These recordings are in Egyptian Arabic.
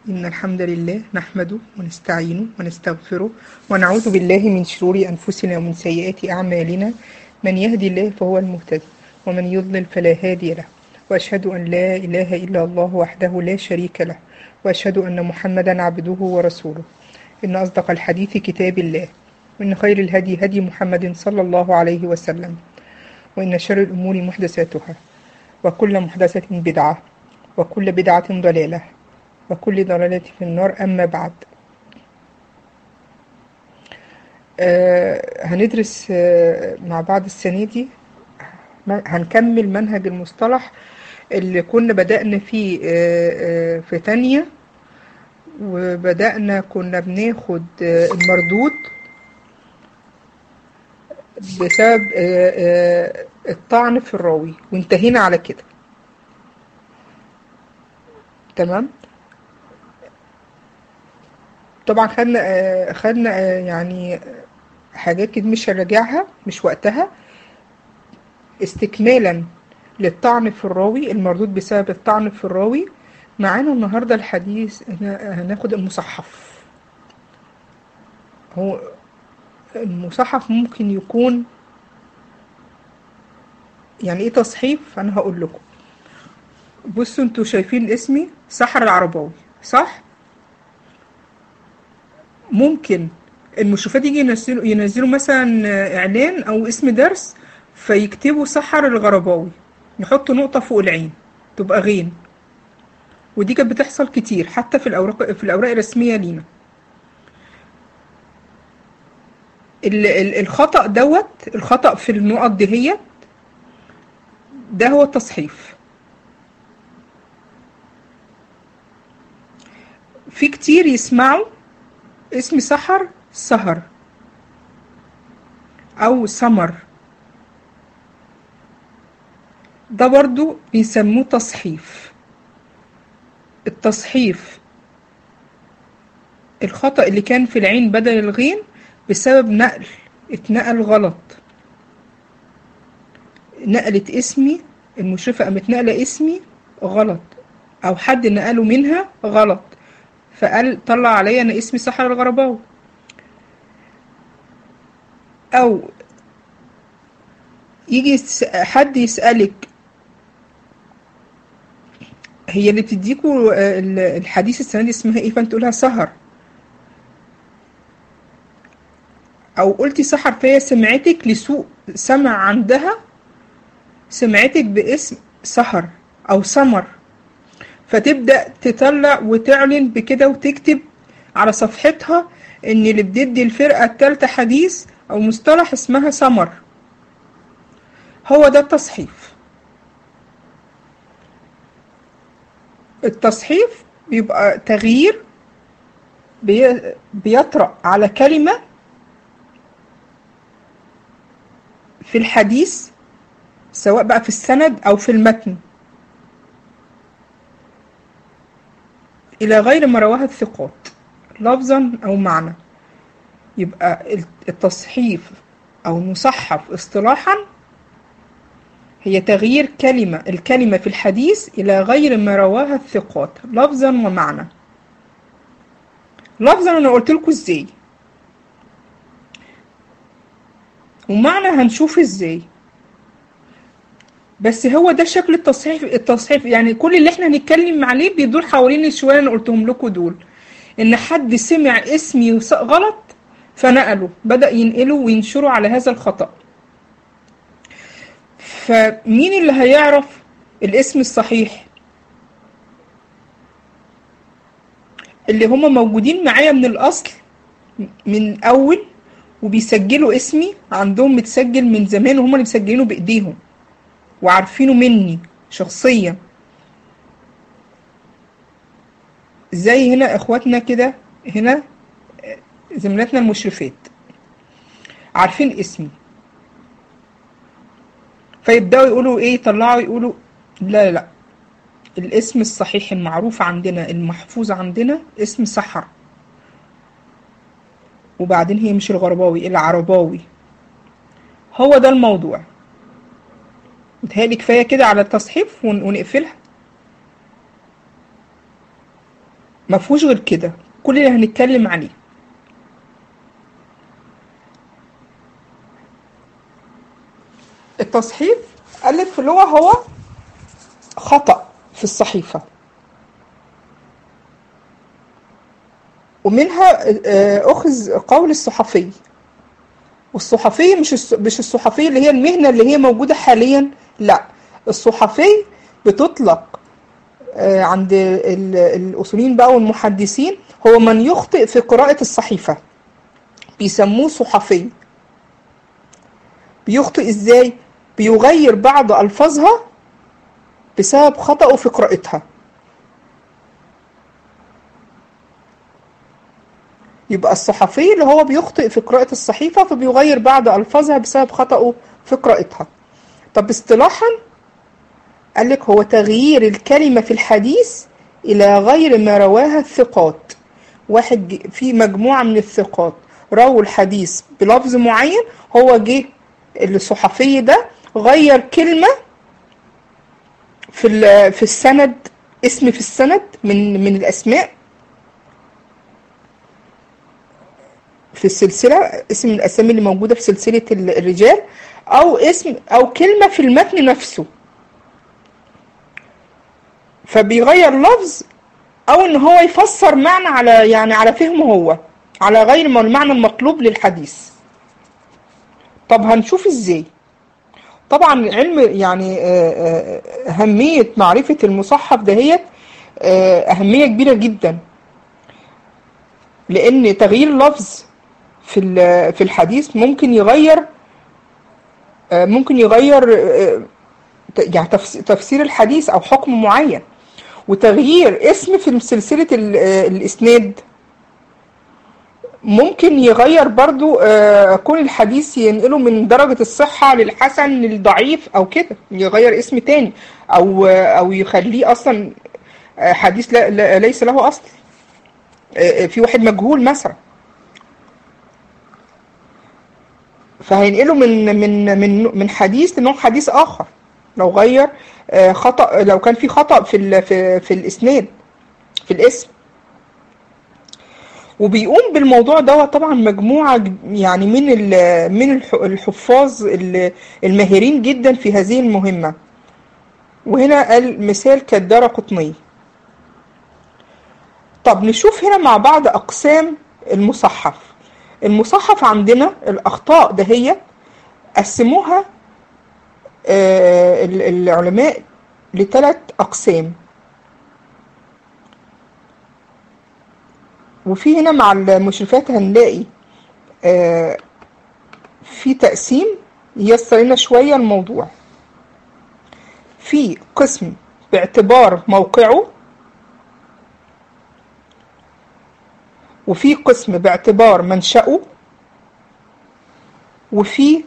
إن الحمد لله نحمده ونستعينه ونستغفره ونعوذ بالله من شرور أنفسنا ومن سيئات أعمالنا من يهدي الله فهو المهتدي ومن يضلل فلا هادي له وأشهد أن لا إله إلا الله وحده لا شريك له وأشهد أن محمدا عبده ورسوله إن أصدق الحديث كتاب الله وإن خير الهدي هدي محمد صلى الله عليه وسلم وإن شر الأمور محدثاتها وكل محدثة بدعة وكل بدعة ضلالة وكل ضلالة في النار أما بعد آه هندرس آه مع بعض السنة دي هنكمل منهج المصطلح اللي كنا بدأنا فيه آه آه في تانية وبدأنا كنا بناخد آه المردود بسبب آه آه الطعن في الراوي وانتهينا على كده تمام طبعا خدنا آه خدنا آه يعني حاجات كده مش هنراجعها مش وقتها استكمالا للطعن في الراوي المردود بسبب الطعن في الراوي معانا النهارده الحديث هناخد المصحف هو المصحف ممكن يكون يعني ايه تصحيف انا هقول لكم بصوا انتوا شايفين اسمي سحر العرباوي صح ممكن المشرفات يجي ينزلوا ينزلوا مثلا اعلان او اسم درس فيكتبوا سحر الغرباوي يحطوا نقطه فوق العين تبقى غين ودي كانت بتحصل كتير حتى في الاوراق في الاوراق الرسميه لينا الخطأ دوت الخطأ في النقط دهيت ده هو التصحيف في كتير يسمعوا اسم سحر سهر او سمر ده برضو بيسموه تصحيف التصحيف الخطأ اللي كان في العين بدل الغين بسبب نقل اتنقل غلط نقلت اسمي المشرفة قامت نقلة اسمي غلط او حد نقله منها غلط فقال طلع عليا انا اسمي سحر الغرباوي او يجي حد يسألك هي اللي بتديكوا الحديث السنة دي اسمها ايه فانت تقولها سهر او قلتي سحر فهي سمعتك لسوء سمع عندها سمعتك باسم سهر او سمر فتبدأ تطلع وتعلن بكده وتكتب على صفحتها ان اللي بتدي الفرقة التالتة حديث او مصطلح اسمها سمر هو ده التصحيف التصحيف بيبقى تغيير بي بيطرأ على كلمة في الحديث سواء بقى في السند او في المتن إلى غير ما رواها الثقات لفظا أو معنى يبقى التصحيف أو المصحف اصطلاحا هي تغيير كلمة الكلمة في الحديث إلى غير ما رواها الثقات لفظا ومعنى لفظا أنا قلت لكم إزاي ومعنى هنشوف إزاي بس هو ده شكل التصحيف التصحيف يعني كل اللي احنا هنتكلم عليه بيدور حوالين الشويه اللي قلتهم لكم دول ان حد سمع اسمي غلط فنقله بدا ينقله وينشره على هذا الخطا فمين اللي هيعرف الاسم الصحيح اللي هما موجودين معايا من الاصل من اول وبيسجلوا اسمي عندهم متسجل من زمان وهم اللي مسجلينه بايديهم وعارفينه مني شخصيا زي هنا اخواتنا كده هنا زميلاتنا المشرفات عارفين اسمي فيبداوا يقولوا ايه يطلعوا يقولوا لا لا لا الاسم الصحيح المعروف عندنا المحفوظ عندنا اسم سحر وبعدين هي مش الغرباوي العرباوي هو ده الموضوع متهيألي كفاية كده على التصحيف ون- ونقفلها ما فيهوش غير كده كل اللي هنتكلم عليه التصحيف قالك في اللغة هو خطأ في الصحيفة ومنها آه، أخذ قول الصحفي والصحفي مش الص- مش الصحفي اللي هي المهنة اللي هي موجودة حاليا لا الصحفي بتطلق آه، عند ال- الأصوليين بقى والمحدثين هو من يخطئ في قراءة الصحيفة بيسموه صحفي بيخطئ ازاي بيغير بعض ألفاظها بسبب خطأه في قراءتها يبقى الصحفي اللي هو بيخطئ في قراءة الصحيفة فبيغير بعض ألفاظها بسبب خطأه في قراءتها طب اصطلاحا قال لك هو تغيير الكلمة في الحديث إلى غير ما رواها الثقات واحد ج- في مجموعة من الثقات رووا الحديث بلفظ معين هو جه الصحفي ده غير كلمة في ال- في السند اسم في السند من من الأسماء في السلسلة اسم من الأسامي اللي موجودة في سلسلة ال- الرجال أو اسم أو كلمة في المتن نفسه فبيغير لفظ أو إن هو يفسر معنى على يعني على فهمه هو على غير ما المعنى المطلوب للحديث طب هنشوف إزاي طبعا علم يعني آه، آه، أهمية معرفة المصحف دهيت آه، أهمية كبيرة جدا لأن تغيير لفظ في ال- في الحديث ممكن يغير آه، ممكن يغير آه، ت- يعني تفس- تفسير الحديث أو حكم معين وتغيير اسم في سلسلة ال- آه، الإسناد ممكن يغير برضو آه، كون الحديث ينقله من درجة الصحة للحسن للضعيف أو كده يغير اسم تاني أو آه، أو يخليه أصلا آه، حديث لا لا- ليس له أصل آه، آه، في واحد مجهول مثلا فهينقله من من من من حديث لنوع حديث آخر لو غير آه، خطأ لو كان في خطأ في ال- في في الإسناد في الاسم وبيقوم بالموضوع ده طبعا مجموعة ج- يعني من ال- من الح- الحفاظ ال- الماهرين جدا في هذه المهمة وهنا قال مثال كالدار قطني طب نشوف هنا مع بعض أقسام المصحف المصحف عندنا الأخطاء دهيت قسموها آه، ال- العلماء لثلاث أقسام وفي هنا مع المشرفات هنلاقي آه، في تقسيم ييسر لنا شوية الموضوع في قسم باعتبار موقعه وفي قسم باعتبار منشأه وفي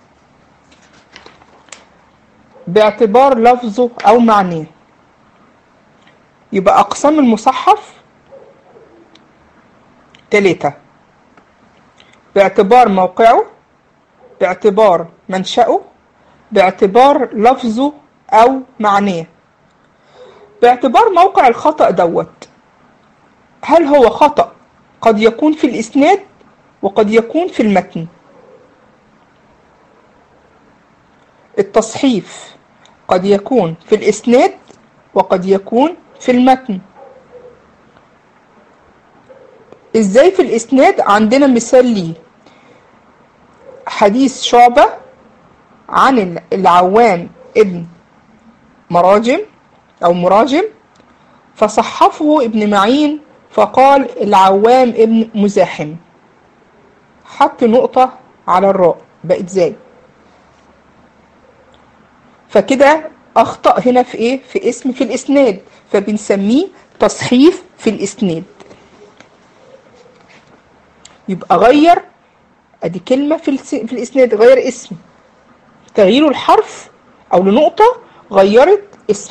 باعتبار لفظه أو معناه يبقى أقسام المصحف تلاتة باعتبار موقعه باعتبار منشأه باعتبار لفظه أو معناه باعتبار موقع الخطأ دوت هل هو خطأ قد يكون في الإسناد وقد يكون في المتن التصحيف قد يكون في الإسناد وقد يكون في المتن ازاي في الاسناد عندنا مثال ليه حديث شعبة عن العوام ابن مراجم او مراجم فصحفه ابن معين فقال العوام ابن مزاحم حط نقطة على الراء بقت زي فكده اخطأ هنا في ايه في اسم في الاسناد فبنسميه تصحيف في الاسناد يبقى غير ادي كلمة في, الس... في الاسناد غير اسم تغيير الحرف او لنقطة غيرت اسم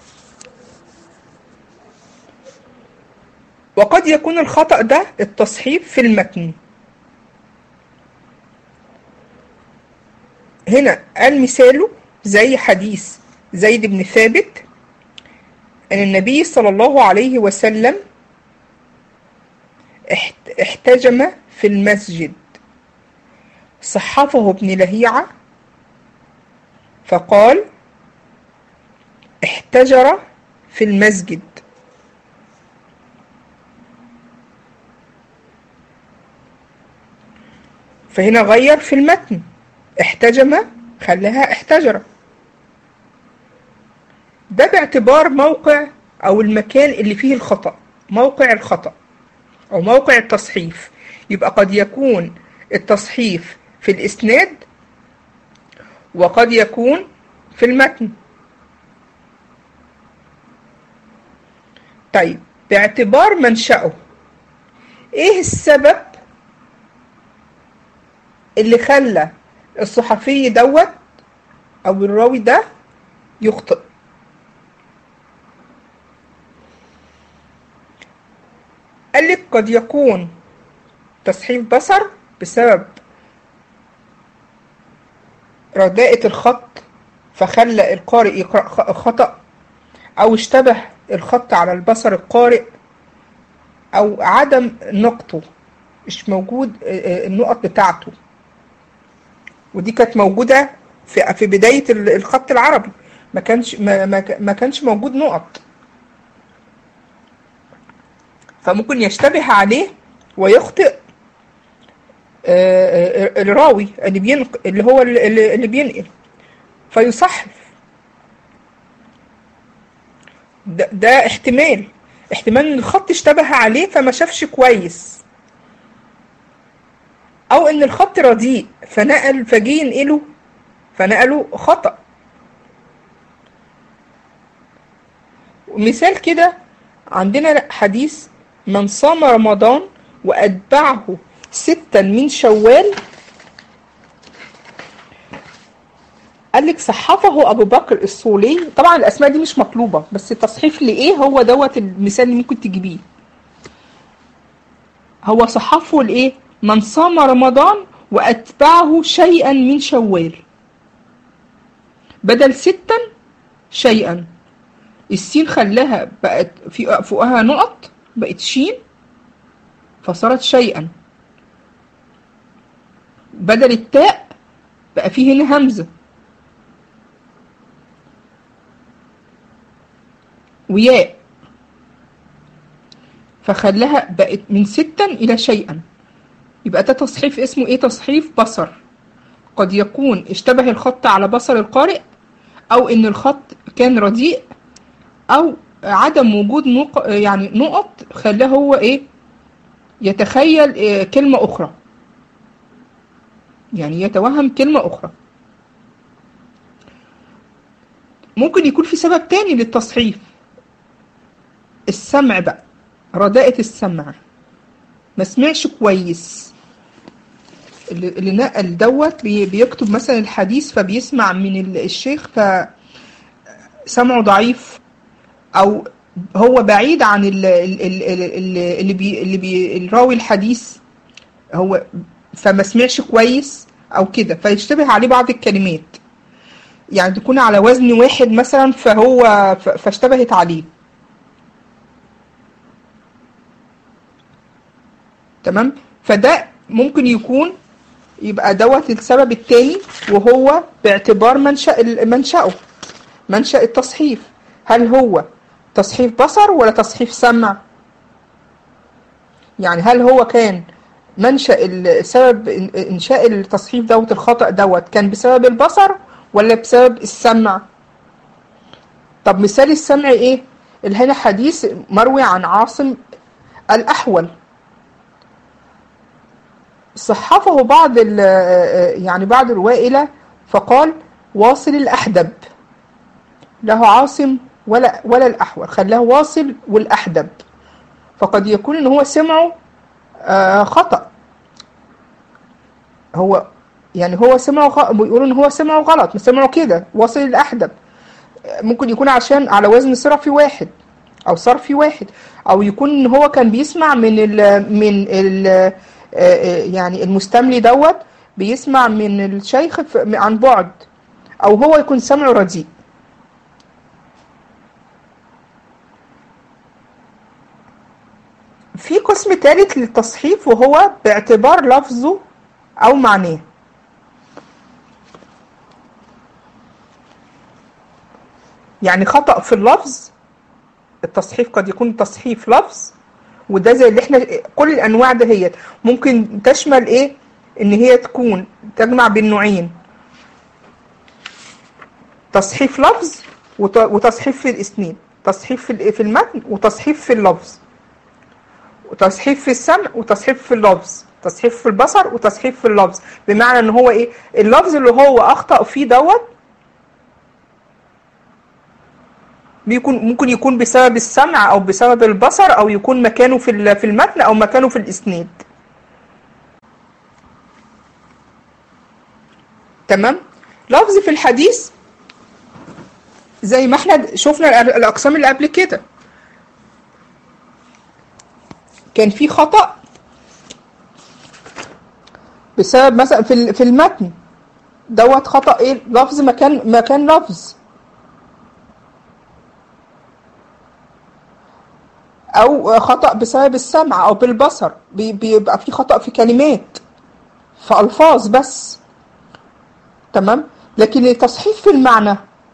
وقد يكون الخطأ ده التصحيف في المتن هنا قال مثاله زي حديث زيد بن ثابت أن النبي صلى الله عليه وسلم احت- احتجم في المسجد صحفه ابن لهيعة فقال احتجر في المسجد فهنا غير في المتن احتجم خلاها احتجر ده باعتبار موقع او المكان اللي فيه الخطأ موقع الخطأ او موقع التصحيف يبقى قد يكون التصحيف في الاسناد وقد يكون في المتن طيب باعتبار منشأه ايه السبب اللي خلى الصحفي دوت او الراوي ده يخطئ قال لك قد يكون تصحيف بصر بسبب رداءة الخط فخلى القارئ يقرأ خ- خطأ أو اشتبه الخط على البصر القارئ أو عدم نقطه مش موجود آه، آه، النقط بتاعته ودي كانت موجودة في في بداية ال- الخط العربي ما كانش ما ما ك- ما كانش موجود نقط فممكن يشتبه عليه ويخطئ آه، آه، الراوي اللي بينق اللي هو اللي اللي بينقل فيصحف ده, ده احتمال احتمال ان الخط اشتبه عليه فما شافش كويس او ان الخط رديء فنقل فجي ينقله فنقله خطأ مثال كده عندنا حديث من صام رمضان وأتبعه ستا من شوال قال لك صحفه أبو بكر الصولي طبعا الأسماء دي مش مطلوبة بس التصحيف لإيه هو دوت المثال اللي ممكن تجيبيه هو صحفه لإيه من صام رمضان وأتبعه شيئا من شوال بدل ستا شيئا السين خلاها بقت في فوقها نقط بقت شين فصارت شيئا بدل التاء بقى فيه هنا همزة وياء فخلاها بقت من ستا إلى شيئا يبقى ده تصحيف اسمه ايه تصحيف بصر قد يكون اشتبه الخط على بصر القارئ او ان الخط كان رديء او عدم وجود نق... يعني نقط خلاه هو ايه يتخيل إيه كلمة اخرى يعني يتوهم كلمة اخرى ممكن يكون في سبب تاني للتصحيف السمع بقى رداءة السمع ما سمعش كويس اللي اللي نقل دوت بي- بيكتب مثلا الحديث فبيسمع من ال- الشيخ فسمعه ضعيف او هو بعيد عن ال- ال- ال- ال- اللي بي اللي بي الراوي الحديث هو فما سمعش كويس او كده فيشتبه عليه بعض الكلمات يعني تكون على وزن واحد مثلا فهو ف- فاشتبهت عليه تمام فده ممكن يكون يبقى دوت السبب التاني وهو باعتبار منشأ ال- منشأه منشأ التصحيف هل هو تصحيف بصر ولا تصحيف سمع يعني هل هو كان منشأ ال- سبب إن- إنشاء التصحيف دوت الخطأ دوت كان بسبب البصر ولا بسبب السمع طب مثال السمع ايه اللي هنا حديث مروي عن عاصم الأحول صحفه بعض ال- يعني بعض الروائلة فقال واصل الأحدب له عاصم ولا ولا الأحول خلاه واصل والأحدب فقد يكون إن هو سمعه آه، خطأ هو يعني هو سمعه غ... بيقولوا إن هو سمعه غلط سمعه كده واصل الأحدب ممكن يكون عشان على وزن صرفي واحد او صرفي واحد او يكون ان هو كان بيسمع من ال من ال يعني المستملي دوت بيسمع من الشيخ ف- عن بعد او هو يكون سمعه رديء في قسم ثالث للتصحيف وهو باعتبار لفظه أو معناه يعني خطأ في اللفظ التصحيف قد يكون تصحيف لفظ وده زي اللي احنا كل الانواع دهيت ممكن تشمل ايه ان هي تكون تجمع بين نوعين تصحيف لفظ وت- وتصحيف في الاسناد تصحيف في ال- في المتن وتصحيف في اللفظ وتصحيف في السمع وتصحيف في اللفظ تصحيف في البصر وتصحيف في اللفظ بمعنى ان هو ايه اللفظ اللي هو اخطأ فيه دوت بيكون ممكن يكون بسبب السمع او بسبب البصر او يكون مكانه في ال- في المتن او مكانه في الاسناد تمام لفظ في الحديث زي ما احنا شفنا الأ- الاقسام اللي قبل كده كان في خطأ بسبب مثلا في ال- في المتن دوت خطأ ايه لفظ مكان مكان لفظ او خطأ بسبب السمع او بالبصر بي- بيبقى في خطأ في كلمات في الفاظ بس تمام لكن التصحيح في المعنى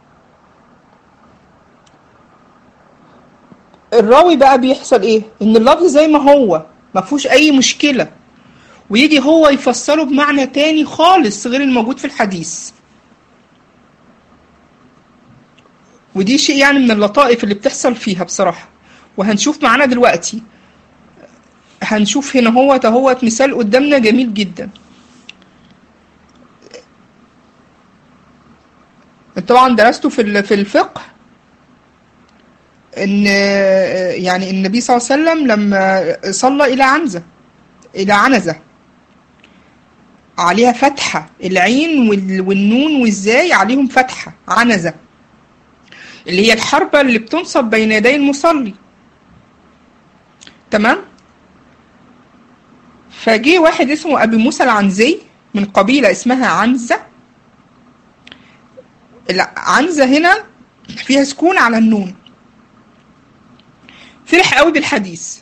الراوي بقى بيحصل ايه ان اللفظ زي ما هو ما فيهوش اي مشكلة ويجي هو يفسره بمعنى تاني خالص غير الموجود في الحديث ودي شيء يعني من اللطائف اللي بتحصل فيها بصراحة وهنشوف معانا دلوقتي هنشوف هنا هو اهوت مثال قدامنا جميل جدا طبعا درسته في ال- في الفقه ان يعني النبي صلى الله عليه وسلم لما صلى الى عنزه الى عنزه عليها فتحه العين وال- والنون والزاي عليهم فتحه عنزه اللي هي الحربه اللي بتنصب بين يدي المصلي تمام فجه واحد اسمه ابي موسى العنزي من قبيله اسمها عنزه لا عنزه هنا فيها سكون على النون فرح قوي بالحديث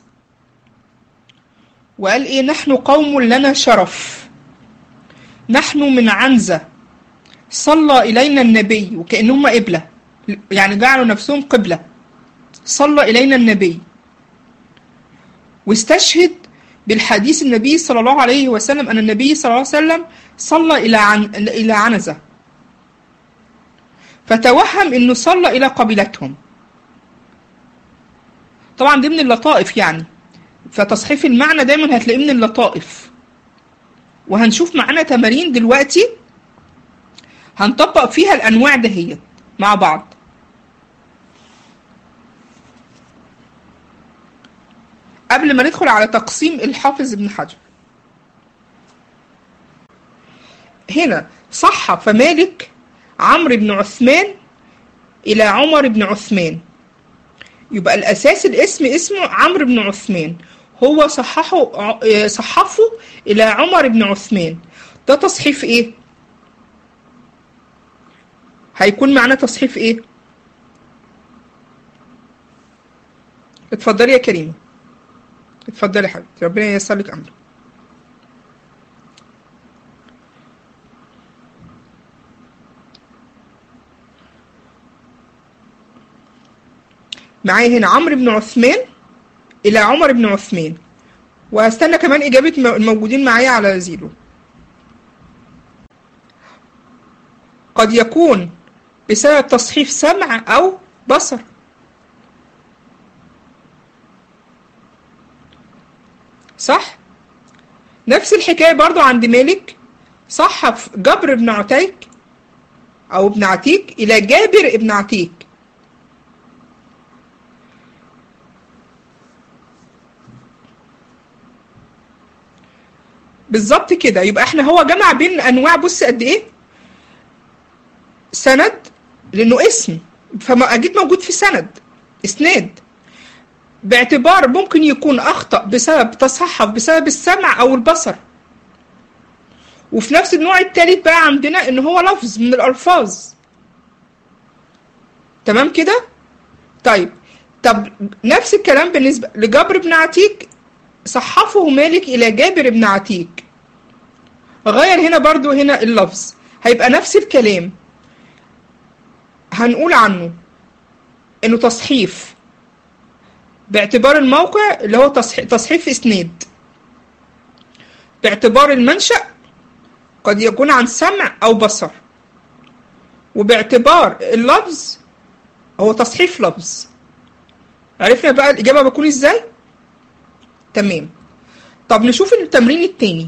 وقال ايه نحن قوم لنا شرف نحن من عنزة صلى إلينا النبي وكأنهم قبلة يعني جعلوا نفسهم قبلة صلى إلينا النبي واستشهد بالحديث النبي صلى الله عليه وسلم أن النبي صلى الله عليه وسلم صلى إلى عن إلى عنزة فتوهم أنه صلى إلى قبيلتهم طبعا دي من اللطائف يعني فتصحيف المعنى دايما هتلاقيه من اللطائف وهنشوف معانا تمارين دلوقتي هنطبق فيها الانواع دهيت مع بعض قبل ما ندخل على تقسيم الحافظ ابن حجر هنا صحف مالك عمرو بن عثمان إلى عمر بن عثمان يبقى الأساس الاسم اسمه عمرو بن عثمان هو صححه ع- صحفه إلى عمر بن عثمان ده تصحيف إيه؟ هيكون معنا تصحيف إيه؟ اتفضلي يا كريمة اتفضلي يا حبيبتي ربنا ييسر لك أمرك معايا هنا عمرو بن عثمان إلى عمر بن عثمان وهستنى كمان إجابة م- الموجودين معايا على زيرو قد يكون بسبب تصحيف سمع أو بصر صح؟ نفس الحكاية برضو عند مالك صحف جبر بن عتيك أو ابن عتيك إلى جابر ابن عتيك بالظبط كده يبقى احنا هو جمع بين انواع بص قد ايه سند لانه اسم فما اكيد موجود في سند اسناد باعتبار ممكن يكون اخطا بسبب تصحف بسبب السمع او البصر وفي نفس النوع التالت بقى عندنا ان هو لفظ من الالفاظ تمام كده طيب طب نفس الكلام بالنسبه لجبر بن عتيك صحفه مالك إلى جابر بن عتيك غير هنا برضو هنا اللفظ هيبقى نفس الكلام هنقول عنه انه تصحيف باعتبار الموقع اللي هو تصحيف, تصحيف اسناد باعتبار المنشأ قد يكون عن سمع او بصر وباعتبار اللفظ هو تصحيف لفظ عرفنا بقى الإجابة بتكون إزاي؟ تمام طب نشوف التمرين التاني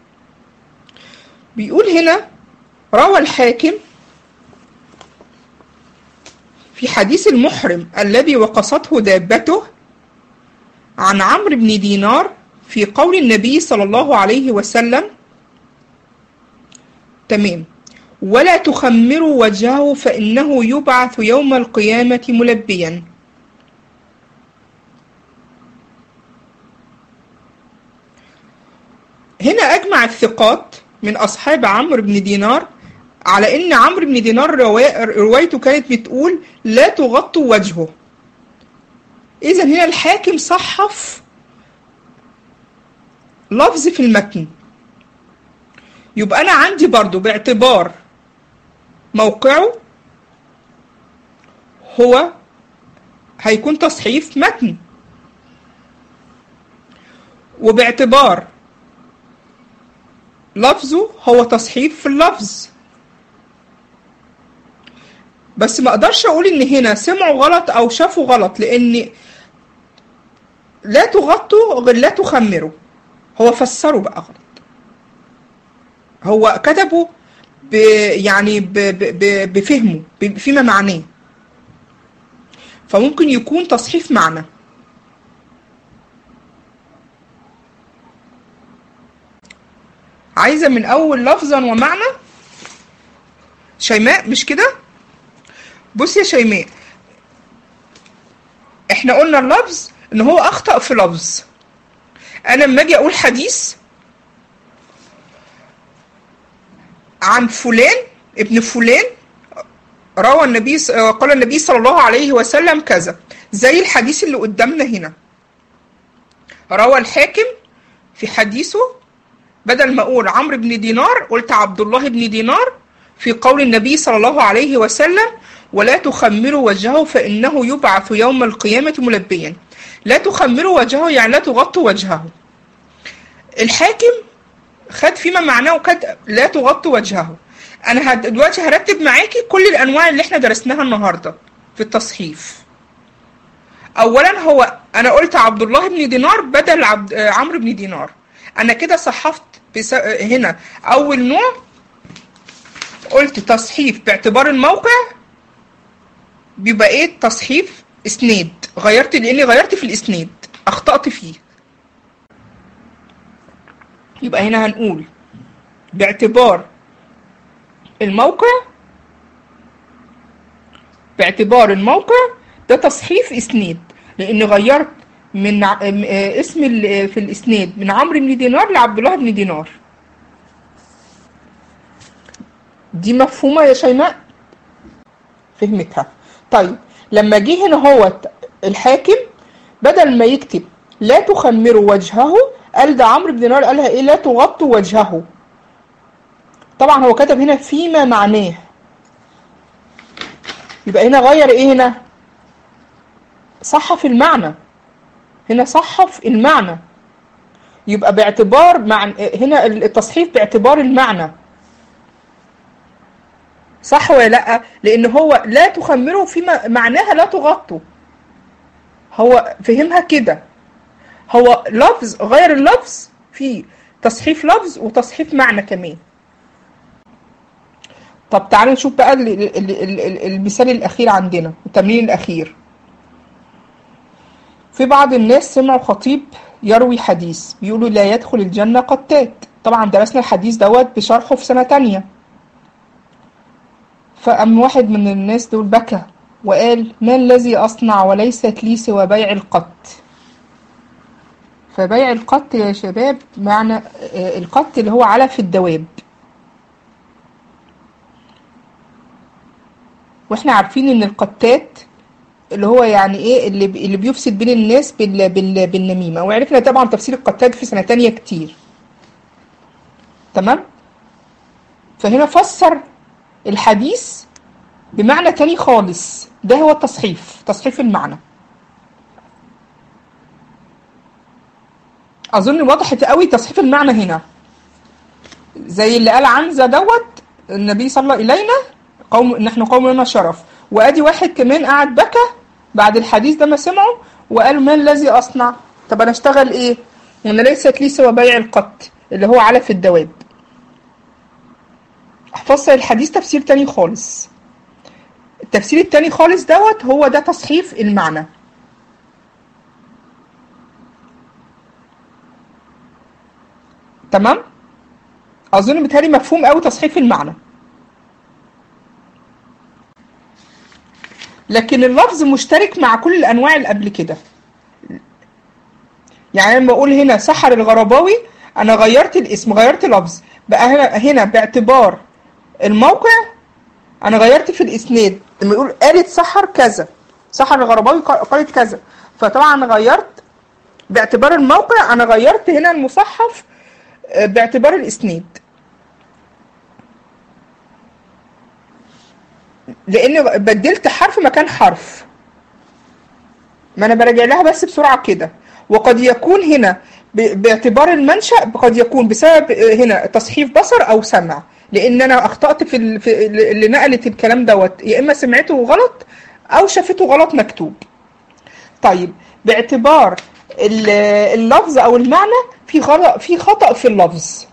بيقول هنا روى الحاكم في حديث المحرم الذي وقصته دابته عن عمرو بن دينار في قول النبي صلى الله عليه وسلم تمام ولا تخمروا وجهه فإنه يبعث يوم القيامة ملبيا هنا أجمع الثقات من أصحاب عمرو بن دينار على إن عمرو بن دينار روايته كانت بتقول لا تغطوا وجهه إذا هنا الحاكم صحف لفظ في المتن يبقى أنا عندي برضو باعتبار موقعه هو هيكون تصحيف متن وباعتبار لفظه هو تصحيف في اللفظ بس ما اقدرش اقول ان هنا سمعوا غلط او شافوا غلط لان لا تغطوا غير لا تخمروا هو فسروا بقى غلط هو كتبوا ب يعني ب ب بفهمه فيما معناه فممكن يكون تصحيف معنى عايزة من أول لفظا ومعنى شيماء مش كده بص يا شيماء احنا قلنا اللفظ ان هو اخطأ في لفظ انا لما اجي اقول حديث عن فلان ابن فلان روى النبي قال النبي صلى الله عليه وسلم كذا زي الحديث اللي قدامنا هنا روى الحاكم في حديثه بدل ما اقول عمرو بن دينار قلت عبد الله بن دينار في قول النبي صلى الله عليه وسلم ولا تخمروا وجهه فانه يبعث يوم القيامه ملبيا لا تخمروا وجهه يعني لا تغطوا وجهه الحاكم خد فيما معناه وكد لا تغطوا وجهه انا هد... دلوقتي هرتب معاكي كل الانواع اللي احنا درسناها النهارده في التصحيف اولا هو انا قلت عبد الله بن دينار بدل عبد عمرو بن دينار انا كده صحفت بس... هنا اول نوع قلت تصحيف باعتبار الموقع بيبقى ايه تصحيف اسناد غيرت لاني غيرت في الاسناد اخطأت فيه يبقى هنا هنقول باعتبار الموقع باعتبار الموقع ده تصحيف اسناد لان غيرت من اسم في الاسناد من عمرو بن دينار لعبد الله بن دينار دي مفهومه يا شيماء فهمتها طيب لما جه هنا هو الحاكم بدل ما يكتب لا تخمروا وجهه قال ده عمرو بن دينار قالها ايه لا تغطوا وجهه طبعا هو كتب هنا فيما معناه يبقى هنا غير ايه هنا صحف المعنى هنا صحف المعنى يبقى باعتبار مع هنا التصحيف باعتبار المعنى صح ولا لا لان هو لا تخمروا فيما معناها لا تغطوا هو فهمها كده هو لفظ غير اللفظ في تصحيف لفظ وتصحيف معنى كمان طب تعالوا نشوف بقى ال ال ال المثال الاخير عندنا التمرين الاخير في بعض الناس سمعوا خطيب يروي حديث بيقولوا لا يدخل الجنة قتات طبعا درسنا الحديث دوت بشرحه في سنة تانية فأم واحد من الناس دول بكى وقال ما الذي أصنع وليست لي سوى بيع القط فبيع القط يا شباب معنى القط اللي هو علف الدواب واحنا عارفين ان القتات اللي هو يعني ايه اللي بي- اللي بيفسد بين الناس بال بال بالنميمة وعرفنا طبعا تفسير القتاد في سنة تانية كتير تمام فهنا فسر الحديث بمعنى تاني خالص ده هو التصحيف تصحيف المعنى اظن وضحت قوي تصحيف المعنى هنا زي اللي قال عنزة دوت النبي صلى الينا قوم نحن قوم لنا شرف وادي واحد كمان قعد بكى بعد الحديث ده ما سمعه وقال ما الذي اصنع طب انا اشتغل ايه وانا ليست لي سوى بيع القط اللي هو علف الدواب فسر الحديث تفسير تاني خالص التفسير التاني خالص دوت هو ده تصحيف المعنى تمام اظن بيتهيألي مفهوم قوي تصحيف المعنى لكن اللفظ مشترك مع كل الانواع اللي قبل كده يعني لما بقول هنا سحر الغرباوي انا غيرت الاسم غيرت لفظ بقى هنا هنا باعتبار الموقع انا غيرت في الاسناد لما يقول قالت سحر كذا سحر الغرباوي قا- قالت كذا فطبعا أنا غيرت باعتبار الموقع انا غيرت هنا المصحف آه، باعتبار الاسناد لان بدلت حرف مكان حرف ما انا براجع لها بس بسرعه كده وقد يكون هنا ب- باعتبار المنشأ قد يكون بسبب آه، هنا تصحيف بصر او سمع لان انا اخطأت في, ال... في ال- اللي نقلت الكلام دوت يا اما سمعته غلط او شافته غلط مكتوب طيب باعتبار ال- اللفظ او المعنى في غلط في خطأ في اللفظ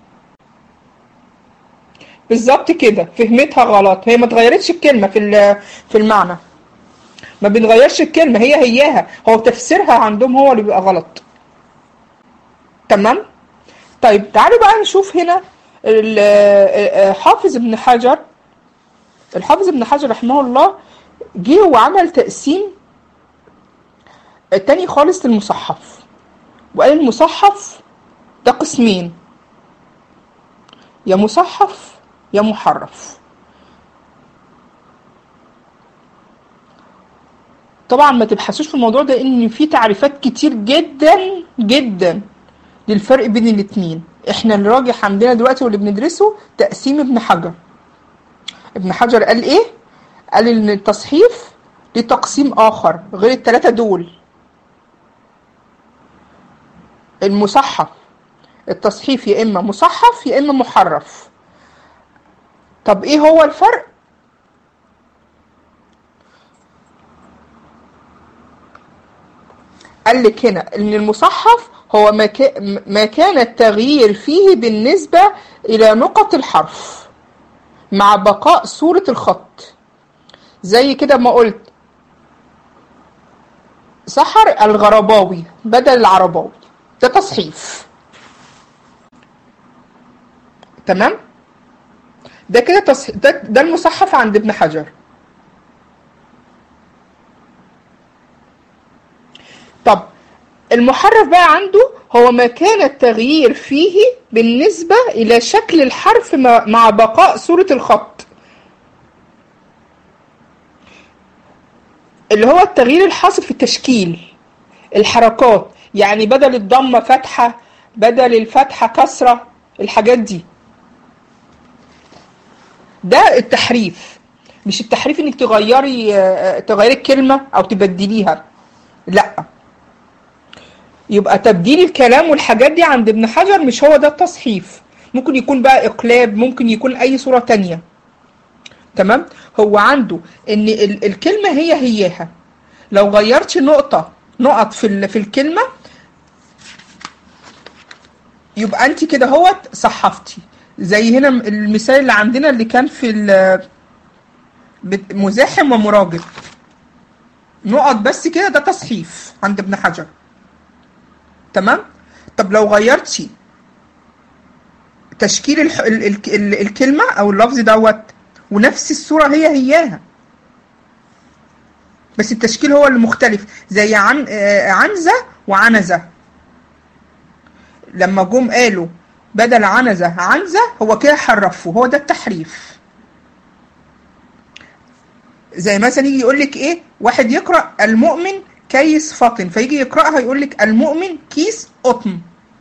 بالظبط كده فهمتها غلط هي ما اتغيرتش الكلمة في ال- في المعنى ما بنغيرش الكلمة هي هياها هو تفسيرها عندهم هو اللي بيبقى غلط تمام طيب تعالوا بقى نشوف هنا ال- آه، آه، حافظ ابن حجر الحافظ ابن حجر رحمه الله جه وعمل تقسيم تاني خالص للمصحف وقال المصحف ده قسمين يا مصحف يا محرف طبعا ما تبحثوش في الموضوع ده ان في تعريفات كتير جدا جدا للفرق بين الاتنين احنا اللي راجح عندنا دلوقتي واللي بندرسه تقسيم ابن حجر ابن حجر قال ايه قال ان التصحيف ليه تقسيم اخر غير التلاتة دول المصحف التصحيف يا اما مصحف يا اما محرف طب ايه هو الفرق قال لك هنا ان المصحف هو ما كا- ما كان التغيير فيه بالنسبة الى نقط الحرف مع بقاء صورة الخط زي كده ما قلت سحر الغرباوي بدل العرباوي ده تصحيف تمام ده كده تصح... ده, ده المصحف عند ابن حجر طب المحرف بقى عنده هو ما كان التغيير فيه بالنسبة إلى شكل الحرف مع مع بقاء صورة الخط اللي هو التغيير الحاصل في التشكيل الحركات يعني بدل الضمة فتحة بدل الفتحة كسرة الحاجات دي ده التحريف مش التحريف انك تغيري آه، تغيري الكلمة او تبدليها لا يبقى تبديل الكلام والحاجات دي عند ابن حجر مش هو ده التصحيف ممكن يكون بقى اقلاب ممكن يكون اي صورة تانية تمام هو عنده ان ال- الكلمة هي هياها لو غيرتي نقطة نقط في ال- في الكلمة يبقى انت كده هوت صحفتي زي هنا المثال اللي عندنا اللي كان في ال- بت- مزاحم ومراجل نقط بس كده ده تصحيف عند ابن حجر تمام طب لو غيرتي تشكيل الح... ال... ال... ال... الكلمة أو اللفظ دوت ونفس الصورة هي هياها بس التشكيل هو اللي مختلف زي عن آه، عنزة وعنزة لما جم قالوا بدل عنزة عنزة هو كده حرفوا هو ده التحريف زي مثلا يجي يقول لك ايه واحد يقرا المؤمن كيس فطن فيجي يقراها يقول لك المؤمن كيس قطن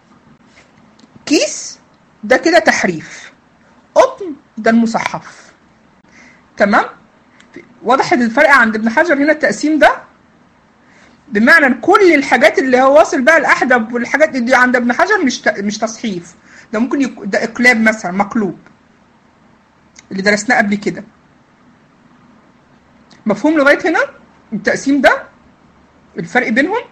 كيس ده كده تحريف قطن ده المصحف تمام وضح الفرق عند ابن حجر هنا التقسيم ده بمعنى ان كل الحاجات اللي هو واصل بقى الاحدب والحاجات دي عند ابن حجر مش ت- مش تصحيف ده ممكن يك... ده اقلاب مثلا مقلوب اللي درسناه قبل كده مفهوم لغايه هنا التقسيم ده الفرق بينهم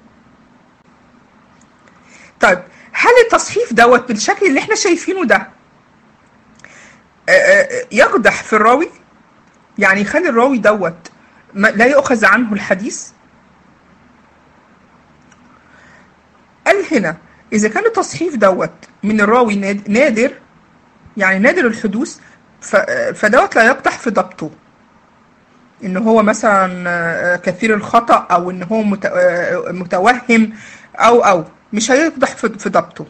طيب هل التصحيف دوت بالشكل اللي احنا شايفينه ده آه، آه، يقدح في الراوي يعني يخلي الراوي دوت ما- لا يؤخذ عنه الحديث قال هنا إذا كان التصحيف دوت من الراوي ناد- نادر يعني نادر الحدوث ف- فدوت لا يقدح في ضبطه ان هو مثلا آه، كثير الخطأ او ان هو مت- آه، متوهم او او مش هيقدح في في ضبطه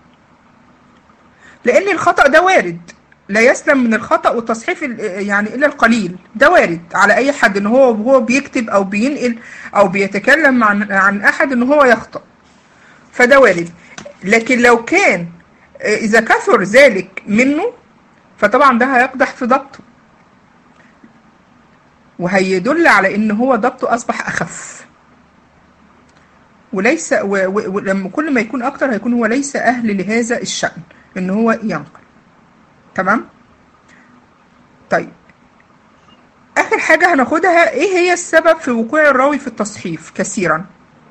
لان الخطأ ده وارد لا يسلم من الخطأ والتصحيف ال- يعني الا القليل ده وارد على اي حد ان هو وهو بيكتب او بينقل او بيتكلم عن عن احد ان هو يخطأ فده وارد لكن لو كان آه، اذا كثر ذلك منه فطبعا ده هيقدح في ضبطه وهيدل على ان هو ضبطه اصبح اخف وليس و- و- ولما كل ما يكون اكتر هيكون هو ليس اهل لهذا الشأن ان هو ينقل تمام طيب اخر حاجة هناخدها ايه هي السبب في وقوع الراوي في التصحيف كثيرا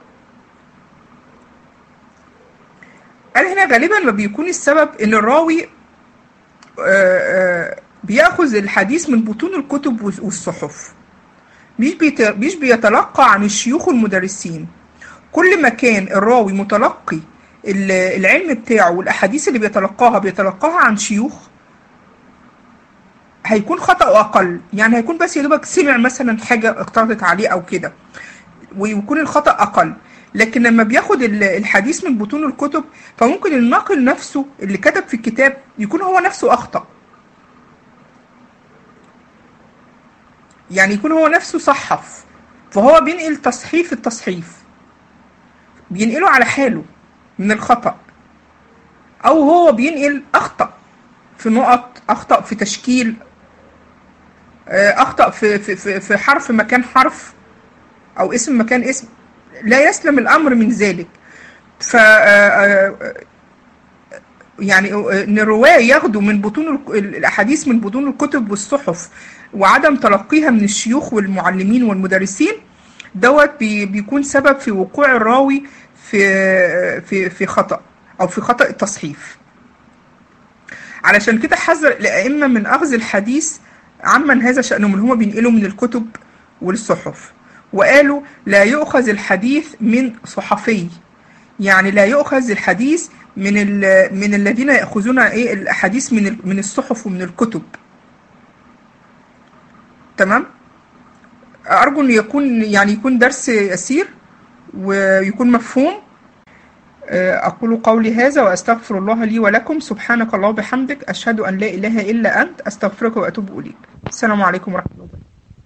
قال هنا غالبا ما بيكون السبب ان الراوي آه، آه، بياخذ الحديث من بطون الكتب والس- والصحف مش بيت- مش بيتلقى عن الشيوخ والمدرسين كل ما كان الراوي متلقي ال- العلم بتاعه والاحاديث اللي بيتلقاها بيتلقاها عن شيوخ هيكون خطأه اقل يعني هيكون بس يا دوبك سمع مثلا حاجه اقترضت عليه او كده ويكون الخطأ اقل لكن لما بياخد ال- الحديث من بطون الكتب فممكن الناقل نفسه اللي كتب في الكتاب يكون هو نفسه اخطأ يعني يكون هو نفسه صحف فهو بينقل تصحيف التصحيف بينقله على حاله من الخطأ أو هو بينقل أخطأ في نقط أخطأ في تشكيل آه، أخطأ في في في في حرف مكان حرف أو اسم مكان اسم لا يسلم الأمر من ذلك ف آه، آه، يعني ان الرواه ياخدوا من بطون الك- الاحاديث من بطون الكتب والصحف وعدم تلقيها من الشيوخ والمعلمين والمدرسين دوت بي- بيكون سبب في وقوع الراوي في في في خطأ او في خطأ التصحيف علشان كده حذر الائمه من اخذ الحديث عمن هذا شأنه من هما بينقلوا من الكتب والصحف وقالوا لا يؤخذ الحديث من صحفي يعني لا يؤخذ الحديث من ال- من الذين ياخذون ايه الاحاديث من ال- من الصحف ومن الكتب تمام ارجو ان يكون يعني يكون درس يسير ويكون مفهوم آه، اقول قولي هذا واستغفر الله لي ولكم سبحانك الله وبحمدك اشهد ان لا اله الا انت استغفرك واتوب اليك السلام عليكم ورحمه الله وبركاته